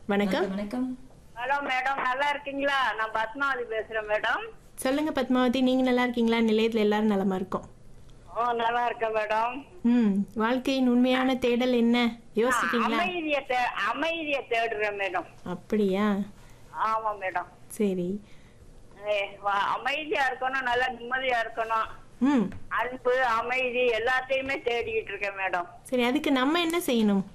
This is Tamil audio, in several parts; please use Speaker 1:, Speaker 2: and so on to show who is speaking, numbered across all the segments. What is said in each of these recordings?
Speaker 1: வணக்கம்
Speaker 2: வணக்கம்
Speaker 3: மேடம் மேடம் நல்லா இருக்கீங்களா நான் பத்மாவதி பேசுறேன் மேடம்
Speaker 1: சொல்லுங்க பத்மாவதி நீங்க நல்லா இருக்கீங்களா நிலையத்துல எல்லாரும் நலமா இருக்கோம்
Speaker 3: ஓ நல்லா இருக்கேன் மேடம்
Speaker 1: ம் வாழ்க்கையின் உண்மையான தேடல் என்ன யோசிச்சிட்டீங்களா
Speaker 3: அமைதிய தே- அமைதிய தேடுறேன் மேடம்
Speaker 1: அப்படியா
Speaker 3: ஆமா மேடம்
Speaker 1: சரி
Speaker 3: ஏ, வா- அமைதியா இருக்கணும் நல்லா நிம்மதியா இருக்கணும்
Speaker 1: ம்
Speaker 3: அன்பு அமைதி எல்லாத்தையுமே தேடிக்கிட்டு இருக்கேன் மேடம்
Speaker 1: சரி அதுக்கு நம்ம என்ன செய்யணும்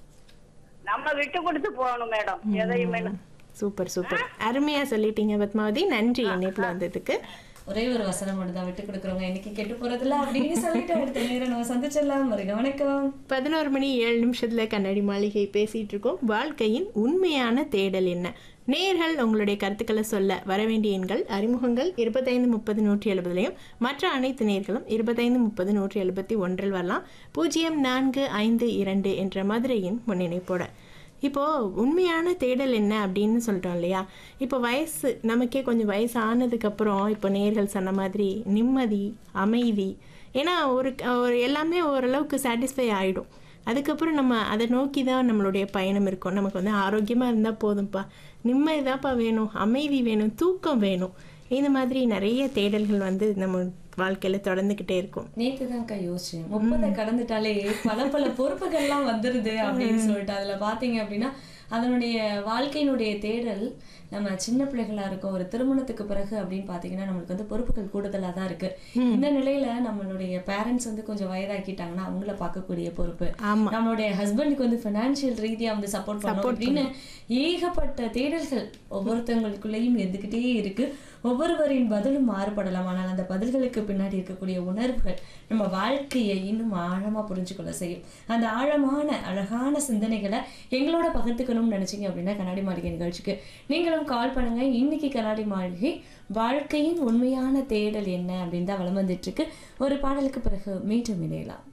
Speaker 3: நம்ம விட்டு கொடுத்து போகணும் மேடம் எதையுமே
Speaker 1: சூப்பர் சூப்பர் அருமையா சொல்லிட்டீங்க பத்மாவதி நன்றி இணைப்புல வந்ததுக்கு
Speaker 2: ஒரே ஒரு வசனம் மட்டும் தான் விட்டு கொடுக்குறவங்க இன்னைக்கு கெட்டு போறதில்ல அப்படின்னு சொல்லிட்டு அடுத்த நேரம் நம்ம சந்திச்சிடலாம் வருக வணக்கம்
Speaker 1: பதினோரு மணி ஏழு நிமிஷத்துல கண்ணாடி மாளிகை பேசிட்டு இருக்கோம் வாழ்க்கையின் உண்மையான தேடல் என்ன நேர்கள் உங்களுடைய கருத்துக்களை சொல்ல வரவேண்டிய எண்கள் அறிமுகங்கள் இருபத்தைந்து முப்பது நூற்றி எழுபதுலையும் மற்ற அனைத்து நேர்களும் இருபத்தைந்து முப்பது நூற்றி எழுபத்தி ஒன்றில் வரலாம் பூஜ்ஜியம் நான்கு ஐந்து இரண்டு என்ற மதுரையின் முன்னிணைப்போட இப்போ உண்மையான தேடல் என்ன அப்படின்னு சொல்லிட்டோம் இல்லையா இப்போ வயசு நமக்கே கொஞ்சம் வயசு ஆனதுக்கப்புறம் இப்போ நேர்கள் சொன்ன மாதிரி நிம்மதி அமைதி ஏன்னா ஒரு ஒரு எல்லாமே ஓரளவுக்கு சாட்டிஸ்ஃபை ஆகிடும் அதுக்கப்புறம் நம்ம அதை நோக்கி தான் நம்மளுடைய பயணம் இருக்கும் நமக்கு வந்து ஆரோக்கியமாக இருந்தால் போதும்ப்பா நிம்மதி தான்ப்பா வேணும் அமைதி வேணும் தூக்கம் வேணும் இந்த மாதிரி நிறைய தேடல்கள் வந்து நம்ம வாழ்க்கையில் தொடர்ந்துக்கிட்டே இருக்கும்
Speaker 2: நேத்து தான்க்கா யோசிச்சேன் முப்பதை கடந்துட்டாலே பல பல பொறுப்புகள்லாம் வந்துருது அப்படின்னு சொல்லிட்டு அதுல பாத்தீங்க அப்படின்னா அதனுடைய வாழ்க்கையினுடைய தேடல் நம்ம சின்ன பிள்ளைகளா இருக்கோம் ஒரு திருமணத்துக்கு பிறகு அப்படின்னு பாத்தீங்கன்னா நம்மளுக்கு வந்து பொறுப்புகள் கூடுதலா தான் இருக்கு இந்த நிலையில நம்மளுடைய பேரண்ட்ஸ் வந்து கொஞ்சம் வயதாக்கிட்டாங்கன்னா அவங்கள பார்க்கக்கூடிய பொறுப்பு
Speaker 1: ஆமா.
Speaker 2: நம்மளுடைய ஹஸ்பண்டுக்கு வந்து பினான்சியல் ரீதியா வந்து சப்போர்ட் பண்ணணும் அப்படின்னு ஏகப்பட்ட தேடல்கள் ஒவ்வொருத்தவங்களுக்குள்ளேயும் இருந்துகிட்டே இருக்கு ஒவ்வொருவரின் பதிலும் மாறுபடலாம் ஆனால் அந்த பதில்களுக்கு பின்னாடி இருக்கக்கூடிய உணர்வுகள் நம்ம வாழ்க்கையை இன்னும் ஆழமா புரிஞ்சுக்கொள்ள செய்யும் அந்த ஆழமான அழகான சிந்தனைகளை எங்களோட பகிர்ந்துக்கணும்னு நினைச்சீங்க அப்படின்னா கண்ணாடி மாளிகை நிகழ்ச்சிக்கு நீங்களும் கால் பண்ணுங்க இன்னைக்கு கண்ணாடி மாளிகை வாழ்க்கையின் உண்மையான தேடல் என்ன அப்படின்னு தான் வளம் வந்துட்டு இருக்கு ஒரு பாடலுக்கு பிறகு மீண்டும் இணையலாம்